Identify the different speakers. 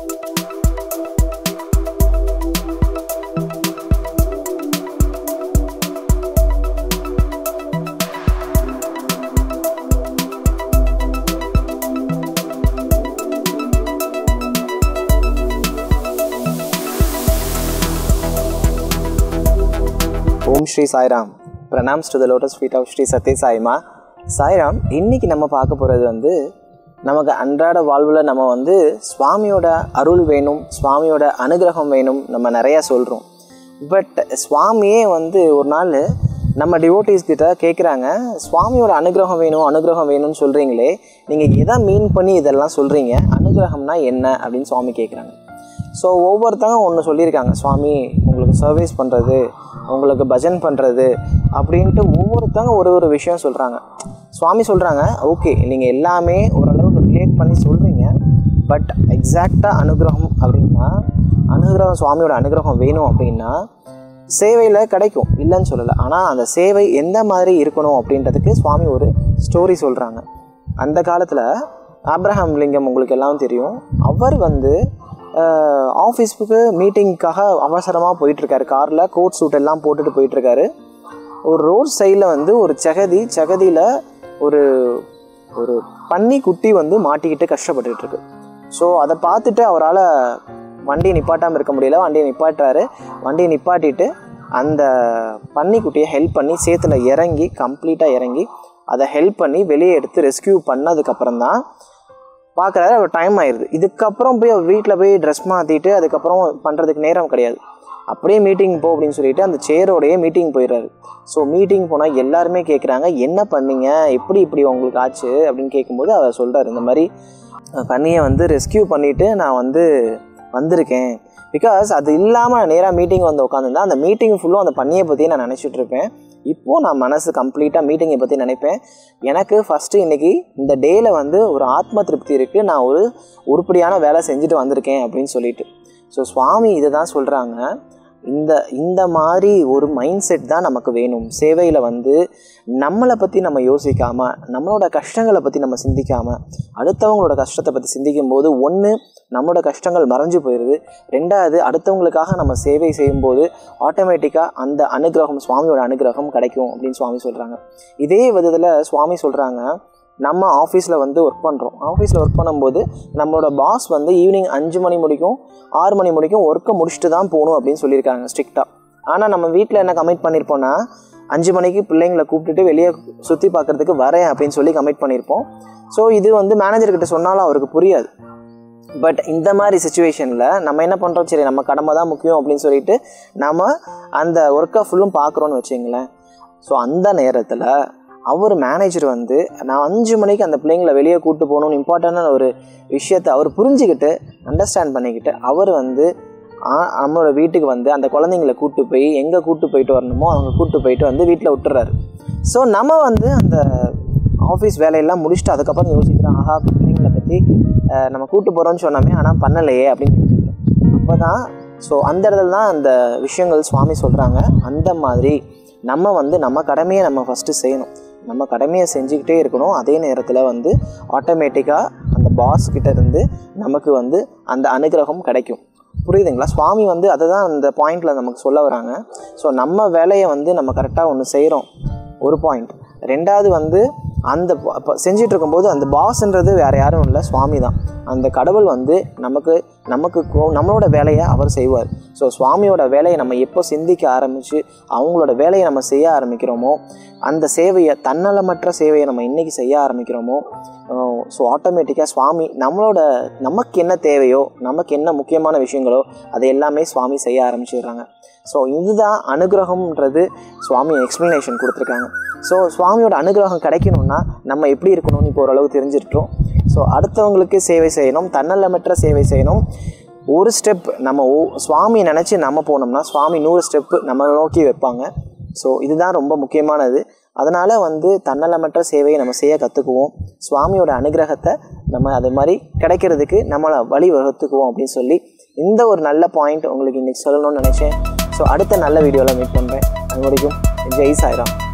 Speaker 1: Om Sri Sairam pranams to the lotus feet of Sri Sathya Saima Sairam இன்னைக்கு நம்ம பார்க்க போகிறது வந்து நமக்கு அன்றாட வாழ்வில் நம்ம வந்து சுவாமியோட அருள் வேணும் சுவாமியோட அனுகிரகம் வேணும் நம்ம நிறையா சொல்கிறோம் பட் சுவாமியே வந்து ஒரு நாள் நம்ம டிவோட்டிஸ் கிட்ட கேட்குறாங்க சுவாமியோட அனுகிரகம் வேணும் அனுகிரகம் வேணும்னு சொல்கிறீங்களே நீங்கள் எதை மீன் பண்ணி இதெல்லாம் சொல்கிறீங்க அனுகிரகம்னா என்ன அப்படின்னு சுவாமி கேட்குறாங்க ஸோ ஒவ்வொருத்தங்க ஒன்று சொல்லியிருக்காங்க சுவாமி உங்களுக்கு சர்வீஸ் பண்ணுறது உங்களுக்கு பஜன் பண்ணுறது அப்படின்ட்டு ஒவ்வொருத்தங்க ஒரு ஒரு விஷயம் சொல்கிறாங்க சுவாமி சொல்கிறாங்க ஓகே நீங்கள் எல்லாமே ஓரளவுக்கு ரிலேட் பண்ணி சொல்கிறீங்க பட் எக்ஸாக்டாக அனுகிரகம் அப்படின்னா அனுகிரகம் சுவாமியோட அனுகிரகம் வேணும் அப்படின்னா சேவையில் கிடைக்கும் இல்லைன்னு சொல்லலை ஆனால் அந்த சேவை எந்த மாதிரி இருக்கணும் அப்படின்றதுக்கு சுவாமி ஒரு ஸ்டோரி சொல்கிறாங்க அந்த காலத்தில் ஆப்ரஹாம் லிங்கம் உங்களுக்கு எல்லாம் தெரியும் அவர் வந்து ஆஃபீஸுக்கு மீட்டிங்க்காக அவசரமாக போயிட்டுருக்காரு காரில் கோட் சூட் எல்லாம் போட்டுட்டு போயிட்டுருக்காரு ஒரு ரோட் சைடில் வந்து ஒரு சகதி சகதியில் ஒரு ஒரு பன்னி குட்டி வந்து மாட்டிக்கிட்டு கஷ்டப்பட்டுட்டு இருக்கு ஸோ அதை பார்த்துட்டு அவரால் வண்டியை நிப்பாட்டாமல் இருக்க முடியல வண்டியை நிப்பாட்டுறாரு வண்டியை நிப்பாட்டிட்டு அந்த பன்னிக்குட்டியை ஹெல்ப் பண்ணி சேத்துல இறங்கி கம்ப்ளீட்டாக இறங்கி அதை ஹெல்ப் பண்ணி வெளியே எடுத்து ரெஸ்கியூ பண்ணதுக்கப்புறம் தான் பார்க்குறாரு அவர் டைம் ஆயிடுது இதுக்கப்புறம் போய் அவர் வீட்டில் போய் ட்ரெஸ் மாற்றிட்டு அதுக்கப்புறம் பண்ணுறதுக்கு நேரம் கிடையாது அப்படியே மீட்டிங் போ அப்படின்னு சொல்லிட்டு அந்த சேரோடையே மீட்டிங் போயிடுறாரு ஸோ மீட்டிங் போனால் எல்லாருமே கேட்குறாங்க என்ன பண்ணீங்க எப்படி இப்படி உங்களுக்கு ஆச்சு அப்படின்னு கேட்கும்போது அவர் சொல்கிறார் இந்த மாதிரி கண்ணியை வந்து ரெஸ்கியூ பண்ணிவிட்டு நான் வந்து வந்திருக்கேன் பிகாஸ் அது இல்லாமல் நேராக மீட்டிங் வந்து உட்காந்துருந்தா அந்த மீட்டிங் ஃபுல்லும் அந்த பண்ணியை பற்றியே நான் நினச்சிட்டு இருப்பேன் இப்போது நான் மனசு கம்ப்ளீட்டாக மீட்டிங்கை பற்றி நினைப்பேன் எனக்கு ஃபஸ்ட்டு இன்றைக்கி இந்த டேயில் வந்து ஒரு ஆத்ம திருப்தி இருக்குது நான் ஒரு உருப்படியான வேலை செஞ்சுட்டு வந்திருக்கேன் அப்படின்னு சொல்லிட்டு ஸோ சுவாமி இதை தான் சொல்கிறாங்க இந்த இந்த மாதிரி ஒரு மைண்ட் செட் தான் நமக்கு வேணும் சேவையில் வந்து நம்மளை பற்றி நம்ம யோசிக்காமல் நம்மளோட கஷ்டங்களை பற்றி நம்ம சிந்திக்காமல் அடுத்தவங்களோட கஷ்டத்தை பற்றி சிந்திக்கும் போது ஒன்று நம்மளோட கஷ்டங்கள் மறைஞ்சு போயிடுது ரெண்டாவது அடுத்தவங்களுக்காக நம்ம சேவை செய்யும்போது ஆட்டோமேட்டிக்காக அந்த அனுகிரகம் சுவாமியோட அனுகிரகம் கிடைக்கும் அப்படின்னு சுவாமி சொல்கிறாங்க இதே விதத்தில் சுவாமி சொல்கிறாங்க நம்ம ஆஃபீஸில் வந்து ஒர்க் பண்ணுறோம் ஆஃபீஸில் ஒர்க் பண்ணும்போது நம்மளோட பாஸ் வந்து ஈவினிங் அஞ்சு மணி முடிக்கும் ஆறு மணி முடிக்கும் ஒர்க்கை முடிச்சுட்டு தான் போகணும் அப்படின்னு சொல்லியிருக்காங்க ஸ்ட்ரிக்டாக ஆனால் நம்ம வீட்டில் என்ன கமிட் பண்ணியிருப்போம்னா அஞ்சு மணிக்கு பிள்ளைங்களை கூப்பிட்டுட்டு வெளியே சுற்றி பார்க்குறதுக்கு வரேன் அப்படின்னு சொல்லி கமிட் பண்ணியிருப்போம் ஸோ இது வந்து மேனேஜர்கிட்ட சொன்னாலும் அவருக்கு புரியாது பட் இந்த மாதிரி சுச்சுவேஷனில் நம்ம என்ன பண்ணுறோம் சரி நம்ம கடமை தான் முக்கியம் அப்படின்னு சொல்லிட்டு நம்ம அந்த ஒர்க்கை ஃபுல்லும் பார்க்குறோன்னு வச்சுங்களேன் ஸோ அந்த நேரத்தில் அவர் மேனேஜர் வந்து நான் அஞ்சு மணிக்கு அந்த பிள்ளைங்களை வெளியே கூப்பிட்டு போகணும்னு இம்பார்ட்டண்டான ஒரு விஷயத்தை அவர் புரிஞ்சுக்கிட்டு அண்டர்ஸ்டாண்ட் பண்ணிக்கிட்டு அவர் வந்து நம்மளோட வீட்டுக்கு வந்து அந்த குழந்தைங்களை கூப்பிட்டு போய் எங்கே கூப்பிட்டு போயிட்டு வரணுமோ அவங்க கூப்பிட்டு போயிட்டு வந்து வீட்டில் விட்டுறாரு ஸோ நம்ம வந்து அந்த ஆஃபீஸ் வேலையெல்லாம் முடிச்சுட்டு அதுக்கப்புறம் யோசிக்கிறோம் ஆஹா பிள்ளைங்களை பற்றி நம்ம கூப்பிட்டு போகிறோம்னு சொன்னோமே ஆனால் பண்ணலையே அப்படின்னு யோசிக்கிறோம் அப்போ தான் ஸோ அந்த இடத்துல தான் அந்த விஷயங்கள் சுவாமி சொல்கிறாங்க அந்த மாதிரி நம்ம வந்து நம்ம கடமையை நம்ம ஃபஸ்ட்டு செய்யணும் நம்ம கடமையை செஞ்சுக்கிட்டே இருக்கணும் அதே நேரத்தில் வந்து ஆட்டோமேட்டிக்காக அந்த பாஸ் கிட்ட இருந்து நமக்கு வந்து அந்த அனுகிரகம் கிடைக்கும் புரியுதுங்களா சுவாமி வந்து அதை தான் அந்த பாயிண்டில் நமக்கு சொல்ல வராங்க ஸோ நம்ம வேலையை வந்து நம்ம கரெக்டாக ஒன்று செய்கிறோம் ஒரு பாயிண்ட் ரெண்டாவது வந்து அந்த இப்போ செஞ்சிட்டு இருக்கும்போது அந்த பாஸ்ன்றது வேறு யாரும் இல்லை சுவாமி தான் அந்த கடவுள் வந்து நமக்கு நமக்கு நம்மளோட வேலையை அவர் செய்வார் ஸோ சுவாமியோட வேலையை நம்ம எப்போ சிந்திக்க ஆரம்பித்து அவங்களோட வேலையை நம்ம செய்ய ஆரம்பிக்கிறோமோ அந்த சேவையை தன்னலமற்ற சேவையை நம்ம இன்றைக்கி செய்ய ஆரம்பிக்கிறோமோ ஸோ ஆட்டோமேட்டிக்காக சுவாமி நம்மளோட நமக்கு என்ன தேவையோ நமக்கு என்ன முக்கியமான விஷயங்களோ அதை எல்லாமே சுவாமி செய்ய ஆரம்பிச்சிடுறாங்க ஸோ இதுதான் அனுகிரகம்ன்றது சுவாமி எக்ஸ்ப்ளனேஷன் கொடுத்துருக்காங்க ஸோ சுவாமியோட அனுகிரகம் கிடைக்கணும்னா நம்ம எப்படி இருக்கணும்னு இப்போ ஓரளவு தெரிஞ்சிருக்கிறோம் ஸோ அடுத்தவங்களுக்கு சேவை செய்யணும் தன்னலமற்ற சேவை செய்யணும் ஒரு ஸ்டெப் நம்ம ஓ சுவாமி நினச்சி நம்ம போனோம்னா சுவாமி நூறு ஸ்டெப்பு நம்ம நோக்கி வைப்பாங்க ஸோ இதுதான் ரொம்ப முக்கியமானது அதனால் வந்து தன்னலமற்ற சேவையை நம்ம செய்ய கற்றுக்குவோம் சுவாமியோட அனுகிரகத்தை நம்ம அது மாதிரி கிடைக்கிறதுக்கு நம்மளை வழி வகுத்துக்குவோம் அப்படின்னு சொல்லி இந்த ஒரு நல்ல பாயிண்ட் உங்களுக்கு இன்றைக்கி சொல்லணும்னு நினச்சேன் ஸோ அடுத்த நல்ல வீடியோவில் மீட் பண்ணுறேன் அது வரைக்கும் ஜெய் சாய்ராம்